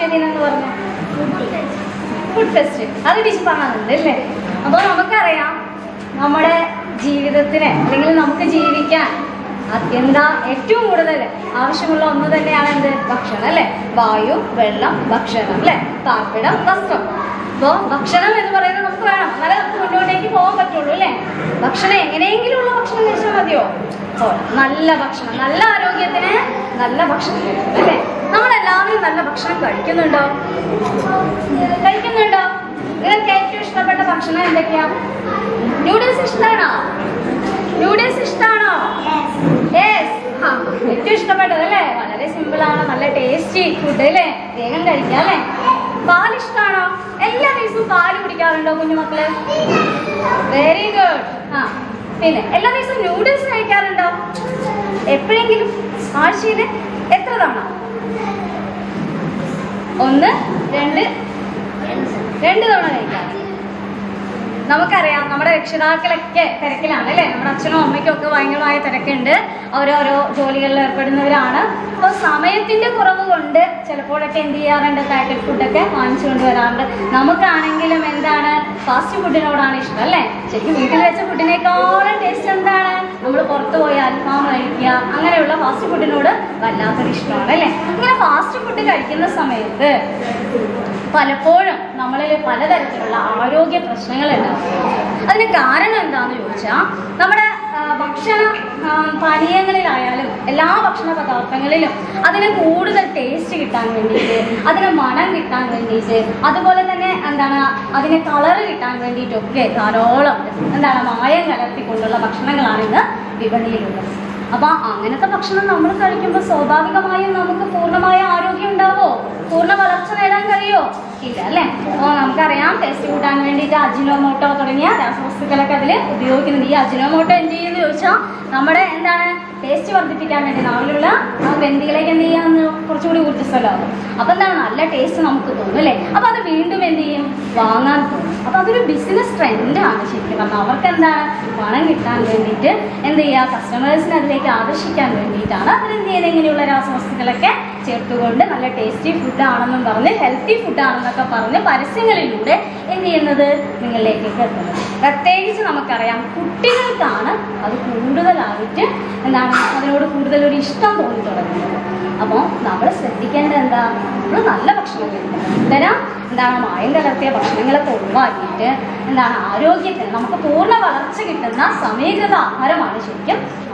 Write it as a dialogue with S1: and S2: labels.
S1: ദേശീയ ദിനം എന്ന് പറഞ്ഞു ഫുഡ് ഫെസ്റ്റ് അത് ടീച്ചർ പറഞ്ഞിട്ടുണ്ട് അല്ലേ അപ്പോൾ നമുക്കറിയാം നമ്മുടെ ജീവിതത്തിന് അല്ലെങ്കിൽ നമുക്ക് ജീവിക്കാൻ അത് എന്താ ഏറ്റവും കൂടുതൽ ആവശ്യമുള്ള ഒന്ന് തന്നെയാണ് എന്ത് ഭക്ഷണം അല്ലേ വായു വെള്ളം ഭക്ഷണം അല്ലേ പാർപ്പിടം വസ്ത്രം അപ്പോൾ ഭക്ഷണം എന്ന് പറയുന്നത് നമുക്ക് വേണം എന്നാലേ നമുക്ക് മുന്നോട്ടേക്ക് പോകാൻ പറ്റുള്ളൂ അല്ലേ ഭക്ഷണം എങ്ങനെയെങ്കിലും ഉള്ള ഭക്ഷണം കഴിച്ചാൽ മതിയോ ഓ നല്ല ഭക്ഷണം നല്ല ആരോഗ്യത്തിന് നല്ല ഭക്ഷണം കഴിക്കണം അല്ലേ നമ്മളെല്ലാവരും നല്ല ഭക്ഷണം കഴിക്കുന്നുണ്ടോ കഴിക്കുന്നുണ്ടോ നിങ്ങൾക്ക് ഏറ്റവും ഇഷ്ടപ്പെട്ട ഭക്ഷണം എന്തൊക്കെയാ നൂഡിൽസ് ഇഷ്ടമാണോ നൂഡിൽസ് ഇഷ്ടമാണോ യെസ് ഏറ്റവും ഇഷ്ടപ്പെട്ടത് അല്ലേ വളരെ സിമ്പിൾ ആണ് നല്ല ടേസ്റ്റി ഫുഡ് അല്ലേ വേഗം കഴിക്കാം അല്ലേ പാൽ ഇഷ്ടമാണോ എല്ലാ ദിവസവും പാല് കുടിക്കാറുണ്ടോ കുഞ്ഞുമക്കള് വെരി ഗുഡ് ആ പിന്നെ എല്ലാ ദിവസവും നൂഡിൽസ് കഴിക്കാറുണ്ടോ എപ്പോഴെങ്കിലും ആഴ്ചയിൽ എത്ര തവണ ഒന്ന് രണ്ട് രണ്ട് തവണ കഴിക്കാം നമുക്കറിയാം നമ്മുടെ രക്ഷിതാക്കളൊക്കെ തിരക്കിലാണ് അല്ലേ നമ്മുടെ അച്ഛനും അമ്മയ്ക്കും ഒക്കെ ഭയങ്കരമായ തിരക്കുണ്ട് ഓരോരോ ജോലികളിൽ ഏർപ്പെടുന്നവരാണ് അപ്പോൾ സമയത്തിന്റെ കുറവ് കൊണ്ട് ചിലപ്പോഴൊക്കെ എന്ത് ചെയ്യാറുണ്ട് പാക്കറ്റ് ഫുഡൊക്കെ വാങ്ങിച്ചു കൊണ്ടുവരാറുണ്ട് നമുക്കാണെങ്കിലും എന്താണ് ഫാസ്റ്റ് ഫുഡിനോടാണ് ഇഷ്ടം അല്ലേ ശരിക്കും വീട്ടിൽ വെച്ച ഫുഡിനേക്കാളും ടേസ്റ്റ് എന്താണ് നമ്മൾ പുറത്ത് പോയി അൽഫാം കഴിക്കുക അങ്ങനെയുള്ള ഫാസ്റ്റ് ഫുഡിനോട് വല്ലാത്തൊരു ഇഷ്ടമാണ് അല്ലേ ഇങ്ങനെ ഫാസ്റ്റ് ഫുഡ് കഴിക്കുന്ന സമയത്ത് പലപ്പോഴും നമ്മളിൽ പലതരത്തിലുള്ള ആരോഗ്യ പ്രശ്നങ്ങൾ ഉണ്ടാവും അതിന് കാരണം എന്താന്ന് ചോദിച്ചാൽ നമ്മുടെ ആ, ഭക്ഷണ ആ, പാനീയങ്ങളിലായാലും എല്ലാ ഭക്ഷണ പദാർത്ഥങ്ങളിലും അതിന് കൂടുതൽ ടേസ്റ്റ് കിട്ടാൻ വേണ്ടിയിട്ട് അതിന് മണം കിട്ടാൻ വേണ്ടിയിട്ട് അതുപോലെ തന്നെ എന്താണ് അതിന് കളറ് കിട്ടാൻ വേണ്ടിയിട്ടൊക്കെ ധാരാളം എന്താണ് മായം കലർത്തിക്കൊണ്ടുള്ള ഭക്ഷണങ്ങളാണ് ഇന്ന് വിപണിയിലുള്ളത് അപ്പൊ അങ്ങനത്തെ ഭക്ഷണം നമ്മൾ കഴിക്കുമ്പോൾ സ്വാഭാവികമായും നമുക്ക് പൂർണ്ണമായ ആരോഗ്യം ഉണ്ടാവോ പൂർണ്ണ വളർച്ച നേടാൻ കഴിയോ ഇല്ല അല്ലേ അപ്പോൾ നമുക്കറിയാം ടേസ്റ്റ് കൂട്ടാൻ വേണ്ടിയിട്ട് അജിനോമോട്ടോ തുടങ്ങിയ രാസവസ്തുക്കളൊക്കെ അതിൽ ഉപയോഗിക്കുന്നുണ്ട് ഈ അജിനോമോട്ടോ എന്ത് ചെയ്യുമെന്ന് ചോദിച്ചാൽ നമ്മുടെ എന്താണ് ടേസ്റ്റ് വർദ്ധിപ്പിക്കാൻ വേണ്ടി നാവിലുള്ള ആ ഗ്രന്ഥികളേക്ക് എന്ത് ചെയ്യാന്ന് കുറച്ചുകൂടി ഊർജ്ജസ്വലമാകും അപ്പൊ എന്താണ് നല്ല ടേസ്റ്റ് നമുക്ക് തോന്നും അല്ലേ അപ്പൊ അത് വീണ്ടും എന്ത് ചെയ്യും വാങ്ങാൻ തോന്നും അപ്പൊ അതൊരു ബിസിനസ് ട്രെൻഡാണ് ശരിക്കും പറഞ്ഞാൽ അവർക്ക് എന്താണ് പണം കിട്ടാൻ വേണ്ടിയിട്ട് എന്ത് ചെയ്യുക കസ്റ്റമേഴ്സിനെ അതിലേക്ക് ആകർഷിക്കാൻ വേണ്ടിയിട്ടാണ് അവരെന്ത് ചെയ്യുന്നത് ഇങ്ങനെയുള്ള രാസവസ്തുക്കളൊക്കെ ചേർത്തുകൊണ്ട് നല്ല ടേസ്റ്റി ഫുഡ് ആണെന്നും പറഞ്ഞ് ഹെൽത്തി ഫുഡ് ആണെന്നൊക്കെ പറഞ്ഞ് പരസ്യങ്ങളിലൂടെ എന്ത് ചെയ്യുന്നത് നിങ്ങളിലേക്കൊക്കെ എത്തുന്നത് പ്രത്യേകിച്ച് നമുക്കറിയാം കുട്ടികൾക്കാണ് അത് കൂടുതലായിട്ട് എന്താണ് അതിനോട് കൂടുതൽ ഒരു ഇഷ്ടം തോന്നി തുടങ്ങുന്നത് അപ്പോൾ നമ്മൾ ശ്രദ്ധിക്കേണ്ടത് എന്താ നമ്മൾ നല്ല ഭക്ഷണം കഴിക്കണം ഇത്തരം എന്താണ് മായം കലർത്തിയ ഭക്ഷണങ്ങളൊക്കെ ഒഴിവാക്കിയിട്ട് എന്താണ് ആരോഗ്യത്തിന് നമുക്ക് പൂർണ്ണ വളർച്ച കിട്ടുന്ന സമീകൃത ആഹാരമാണ് ശരിക്കും